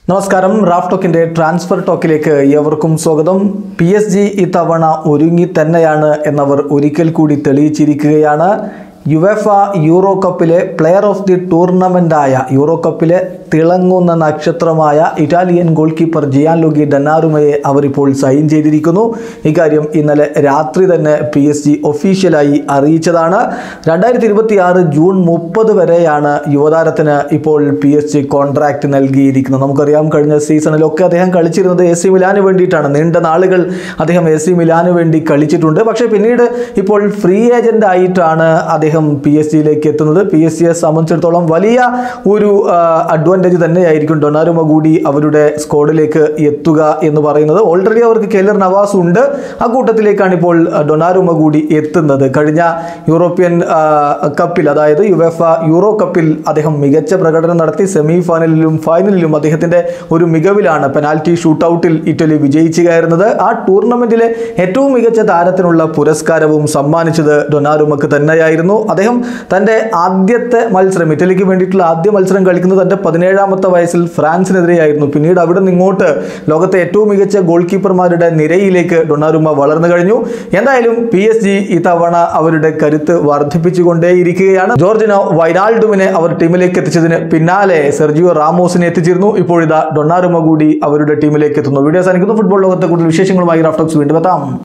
നമസ്കാരം Raf ടോക്കിന്റെ transfer ടോക്കിലേക്ക് ഏവർക്കും സ്വാഗതം പി എസ് ജി ഇത്തവണ ഒരുങ്ങി തന്നെയാണ് എന്നവർ ഒരിക്കൽ കൂടി തെളിയിച്ചിരിക്കുകയാണ് യുവഫ യൂറോ കപ്പിലെ പ്ലെയർ ഓഫ് ദി ടൂർണമെൻ്റായ യൂറോ കപ്പിലെ തിളങ്ങുന്ന നക്ഷത്രമായ Italian goal keeper Gian Luigi ഡന്നാറുമയെ അവരിപ്പോൾ സൈൻ ചെയ്തിരിക്കുന്നു ഇക്കാര്യം ഇന്നലെ രാത്രി തന്നെ പി എസ് ജി ഒഫീഷ്യലായി അറിയിച്ചതാണ് രണ്ടായിരത്തി ഇരുപത്തി ആറ് ജൂൺ മുപ്പത് വരെയാണ് യുവതാരത്തിന് ഇപ്പോൾ പി എസ് ജി കോൺട്രാക്ട് നൽകിയിരിക്കുന്നത് നമുക്കറിയാം കഴിഞ്ഞ സീസണിലൊക്കെ അദ്ദേഹം കളിച്ചിരുന്നത് എ സി മിലാന് വേണ്ടിയിട്ടാണ് നീണ്ട നാളുകൾ അദ്ദേഹം എ സി മിലാന് വേണ്ടി കളിച്ചിട്ടുണ്ട് പക്ഷേ പിന്നീട് ഇപ്പോൾ ഫ്രീ ഏജന്റ് ആയിട്ടാണ് അദ്ദേഹം പി എസ് ജിയിലേക്ക് എത്തുന്നത് പി എസ് സിയെ സംബന്ധിച്ചിടത്തോളം വലിയ ഒരു അഡ്വാൻറ്റേജ് തന്നെയായിരിക്കും ഡൊണാരുമ കൂടി അവരുടെ സ്ക്വാഡിലേക്ക് എത്തുക എന്ന് പറയുന്നത് ഓൾറെഡി അവർക്ക് കെല്ലർ നവാസ് ഉണ്ട് ആ കൂട്ടത്തിലേക്കാണ് ഇപ്പോൾ ഡൊണാരുമ കൂടി എത്തുന്നത് കഴിഞ്ഞ യൂറോപ്യൻ ആ, കപ്പിൽ അതായത് യുവഫ യൂറോ കപ്പിൽ അദ്ദേഹം മികച്ച പ്രകടനം നടത്തി സെമി ഫൈനലിലും ഫൈനലിലും അദ്ദേഹത്തിന്റെ ഒരു മികവിലാണ് പെനാൽറ്റി ഷൂട്ടൗട്ടിൽ ഇറ്റലി വിജയിച്ചു കയറുന്നത് ആ ടൂർണമെന്റിലെ ഏറ്റവും മികച്ച താരത്തിനുള്ള പുരസ്കാരവും സമ്മാനിച്ചത് ഡൊനാറുമക്ക് തന്നെയായിരുന്നു അദ്ദേഹം തന്റെ ആദ്യത്തെ മത്സരം ഇറ്റലിക്ക് വേണ്ടിയിട്ടുള്ള ആദ്യ മത്സരം കളിക്കുന്നത് തന്റെ പതിനേഴാമത്തെ വയസ്സിൽ ഫ്രാൻസിനെതിരെയായിരുന്നു പിന്നീട് അവിടെ നിന്ന് ഇങ്ങോട്ട് ലോകത്തെ ഏറ്റവും മികച്ച ഗോൾ കീപ്പർമാരുടെ നിരയിലേക്ക് ഡൊണാറുമ വളർന്നു കഴിഞ്ഞു എന്തായാലും പി എസ് ജി ഇത്തവണ അവരുടെ കരുത്ത് വർദ്ധിപ്പിച്ചുകൊണ്ടേയിരിക്കുകയാണ് ജോർജിനോ വൈനാൾഡുവിനെ അവർ ടീമിലേക്ക് എത്തിച്ചതിന് പിന്നാലെ സെർജിയോ റാമോസിനെ എത്തിച്ചിരുന്നു ഇപ്പോഴിതാ ഡൊണാറുമ കൂടി അവരുടെ ടീമിലേക്ക് എത്തുന്നു വീഡിയോ സാധിക്കുന്നു ഫുട്ബോൾ ലോകത്തെ കൂടുതൽ വിശേഷങ്ങളുമായി റാഫ്റ്റോക്സ് വീണ്ടും എത്താം